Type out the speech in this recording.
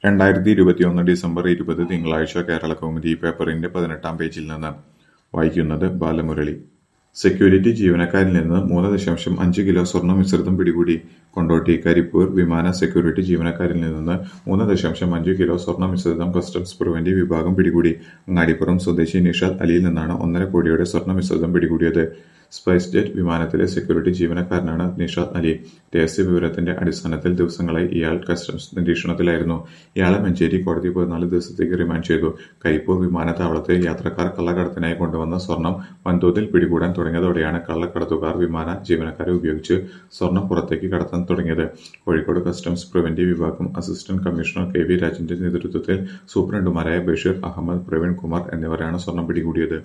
രണ്ടായിരത്തി ഇരുപത്തിയൊന്ന് ഡിസംബർ ഇരുപത് തിങ്കളാഴ്ച കേരളകൗമുദി പേപ്പറിന്റെ പതിനെട്ടാം പേജിൽ നിന്ന് വായിക്കുന്നത് ബാലമുരളി സെക്യൂരിറ്റി ജീവനക്കാരിൽ നിന്ന് മൂന്ന് ദശാംശം അഞ്ച് കിലോ സ്വർണ്ണ മിശ്രിതം പിടികൂടി കൊണ്ടോട്ടി കരിപ്പൂർ വിമാന സെക്യൂരിറ്റി ജീവനക്കാരിൽ നിന്ന് മൂന്ന് ദശാംശം അഞ്ച് കിലോ സ്വർണ്ണ മിശ്രിതം കസ്റ്റംസ് പ്രിവന്റീവ് വിഭാഗം പിടികൂടി അങ്ങാടിപ്പുറം സ്വദേശി നിഷാദ് അലിയിൽ നിന്നാണ് ഒന്നര കോടിയുടെ സ്വർണ്ണ മിശ്രിതം പിടികൂടിയത് സ്പൈസ് ജെറ്റ് വിമാനത്തിലെ സെക്യൂരിറ്റി ജീവനക്കാരനാണ് നിഷാദ് അലി രഹസ്യ വിവരത്തിന്റെ അടിസ്ഥാനത്തിൽ ദിവസങ്ങളായി ഇയാൾ കസ്റ്റംസ് നിരീക്ഷണത്തിലായിരുന്നു ഇയാളെ മഞ്ചേരി കോടതി പതിനാല് ദിവസത്തേക്ക് റിമാൻഡ് ചെയ്തു കരിപ്പൂർ വിമാനത്താവളത്തിൽ യാത്രക്കാർ കള്ളക്കടത്തിനായി കൊണ്ടുവന്ന സ്വർണം വൻതോതിൽ പിടികൂടാൻ തുടങ്ങിയതോടെയാണ് കള്ളക്കടത്തുകാർ വിമാന ജീവനക്കാരെ ഉപയോഗിച്ച് സ്വർണം പുറത്തേക്ക് കടത്താൻ തുടങ്ങിയത് കോഴിക്കോട് കസ്റ്റംസ് പ്രിവന്റീവ് വിഭാഗം അസിസ്റ്റന്റ് കമ്മീഷണർ കെ വി രാജന്റെ നേതൃത്വത്തിൽ സൂപ്രണ്ടുമാരായ ബഷീർ അഹമ്മദ് പ്രവീൺ കുമാർ എന്നിവരാണ് സ്വർണം പിടികൂടിയത്